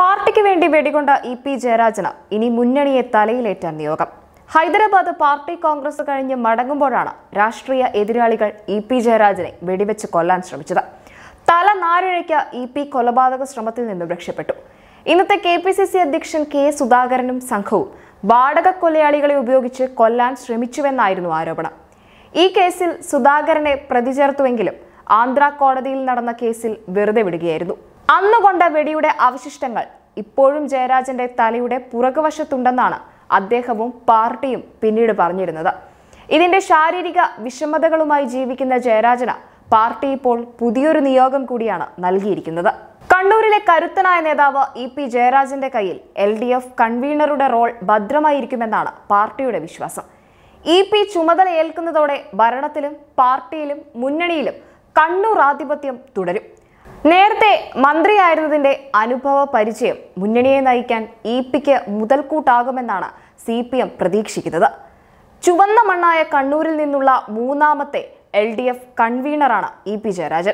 പാർട്ടിക്ക് വേണ്ടി വെടികൊണ്ട E P ജയരാജന് ഇനി മുന്നണിയെ തലയിലേറ്റാൻ നിയോഗം ഹൈദരാബാദ് പാർട്ടി കോൺഗ്രസ് കഴിഞ്ഞ് മടങ്ങുമ്പോഴാണ് രാഷ്ട്രീയ എതിരാളികൾ ഇ പി ജയരാജനെ വെടിവെച്ച് കൊല്ലാൻ ശ്രമിച്ചത് തല നാരിഴയ്ക്ക് ഇ പി കൊലപാതക ശ്രമത്തിൽ നിന്നും രക്ഷപ്പെട്ടു ഇന്നത്തെ കെ പി സി സി അധ്യക്ഷൻ കെ സുധാകരനും സംഘവും വാടക കൊലയാളികളെ ഉപയോഗിച്ച് കൊല്ലാൻ ശ്രമിച്ചുവെന്നായിരുന്നു ആരോപണം ഈ കേസിൽ സുധാകരനെ പ്രതി ചേർത്തുവെങ്കിലും ആന്ധ്ര കോടതിയിൽ നടന്ന കേസിൽ വെറുതെ വിടുകയായിരുന്നു അന്നുകൊണ്ട വെടിയുടെ അവശിഷ്ടങ്ങൾ ഇപ്പോഴും ജയരാജന്റെ തലയുടെ പുറകുവശത്തുണ്ടെന്നാണ് അദ്ദേഹവും പാർട്ടിയും പിന്നീട് പറഞ്ഞിരുന്നത് ഇതിന്റെ ശാരീരിക വിഷമതകളുമായി ജീവിക്കുന്ന ജയരാജന് പാർട്ടി ഇപ്പോൾ പുതിയൊരു നിയോഗം കൂടിയാണ് നൽകിയിരിക്കുന്നത് കണ്ണൂരിലെ കരുത്തനായ നേതാവ് ഇ പി ജയരാജന്റെ കയ്യിൽ എൽ ഡി എഫ് കൺവീനറുടെ റോൾ ഭദ്രമായിരിക്കുമെന്നാണ് പാർട്ടിയുടെ വിശ്വാസം ഇ പി ചുമതല ഏൽക്കുന്നതോടെ ഭരണത്തിലും പാർട്ടിയിലും മുന്നണിയിലും കണ്ണൂർ ആധിപത്യം തുടരും നേരത്തെ മന്ത്രിയായിരുന്നതിന്റെ അനുഭവ പരിചയം മുന്നണിയെ നയിക്കാൻ ഇ പിക്ക് മുതൽക്കൂട്ടാകുമെന്നാണ് സി പി എം പ്രതീക്ഷിക്കുന്നത് ചുവന്ന മണ്ണായ കണ്ണൂരിൽ നിന്നുള്ള മൂന്നാമത്തെ എൽ ഡി എഫ് കൺവീനറാണ് ഇ പി ജയരാജൻ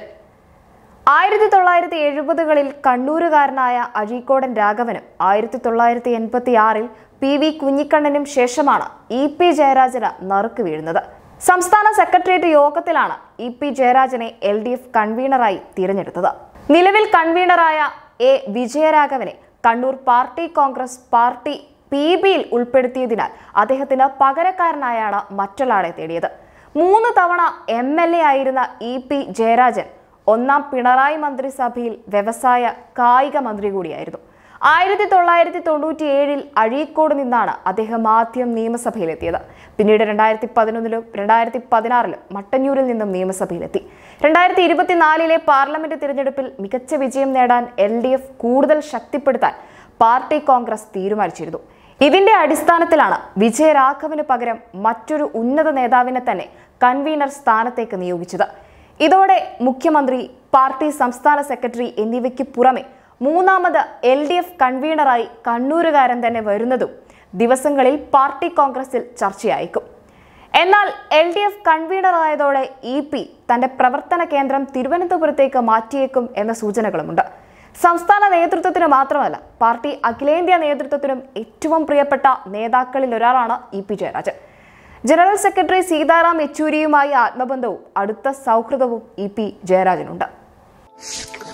ആയിരത്തി തൊള്ളായിരത്തി എഴുപതുകളിൽ കണ്ണൂരുകാരനായ അഴീക്കോടൻ രാഘവനും ആയിരത്തി തൊള്ളായിരത്തി എൺപത്തി ആറിൽ പി വി കുഞ്ഞിക്കണ്ണനും ശേഷമാണ് ഇ പി ജയരാജന് നറുക്ക് വീഴുന്നത് സംസ്ഥാന സെക്രട്ടേറിയറ്റ് യോഗത്തിലാണ് ഇ പി ജയരാജനെ എൽ ഡി എഫ് കൺവീനറായി തിരഞ്ഞെടുത്തത് നിലവിൽ കൺവീനറായ എ വിജയരാഘവനെ കണ്ണൂർ പാർട്ടി കോൺഗ്രസ് പാർട്ടി പി ബിയിൽ ഉൾപ്പെടുത്തിയതിനാൽ അദ്ദേഹത്തിന് പകരക്കാരനായാണ് മറ്റൊരാളെ തേടിയത് മൂന്ന് തവണ എം എൽ എ ആയിരുന്ന ഇ പി ജയരാജൻ ഒന്നാം പിണറായി മന്ത്രിസഭയിൽ വ്യവസായ കായിക മന്ത്രി കൂടിയായിരുന്നു ആയിരത്തി തൊള്ളായിരത്തി തൊണ്ണൂറ്റി ഏഴിൽ അഴീക്കോട് നിന്നാണ് അദ്ദേഹം ആദ്യം നിയമസഭയിലെത്തിയത് പിന്നീട് രണ്ടായിരത്തി പതിനൊന്നിലും രണ്ടായിരത്തി പതിനാറിലും മട്ടന്നൂരിൽ നിന്നും നിയമസഭയിലെത്തി രണ്ടായിരത്തി ഇരുപത്തിനാലിലെ പാർലമെന്റ് തിരഞ്ഞെടുപ്പിൽ മികച്ച വിജയം നേടാൻ എൽ ഡി എഫ് കൂടുതൽ ശക്തിപ്പെടുത്താൻ പാർട്ടി കോൺഗ്രസ് തീരുമാനിച്ചിരുന്നു ഇതിന്റെ അടിസ്ഥാനത്തിലാണ് വിജയരാഘവന് പകരം മറ്റൊരു ഉന്നത നേതാവിനെ തന്നെ കൺവീനർ സ്ഥാനത്തേക്ക് നിയോഗിച്ചത് ഇതോടെ മുഖ്യമന്ത്രി പാർട്ടി സംസ്ഥാന സെക്രട്ടറി എന്നിവയ്ക്ക് പുറമെ മൂന്നാമത് എൽ ഡി എഫ് കൺവീനറായി കണ്ണൂരുകാരൻ തന്നെ വരുന്നതും ദിവസങ്ങളിൽ പാർട്ടി കോൺഗ്രസിൽ ചർച്ചയായേക്കും എന്നാൽ എൽ ഡി എഫ് കൺവീനറായതോടെ ഇ പി തന്റെ പ്രവർത്തന കേന്ദ്രം തിരുവനന്തപുരത്തേക്ക് മാറ്റിയേക്കും എന്ന സൂചനകളുമുണ്ട് സംസ്ഥാന നേതൃത്വത്തിന് മാത്രമല്ല പാർട്ടി അഖിലേന്ത്യാ നേതൃത്വത്തിനും ഏറ്റവും പ്രിയപ്പെട്ട നേതാക്കളിൽ ഒരാളാണ് E P Jayarajan general secretary Sitaram യെച്ചൂരിയുമായി ആത്മബന്ധവും അടുത്ത സൗഹൃദവും ഇ പി ജയരാജനുണ്ട്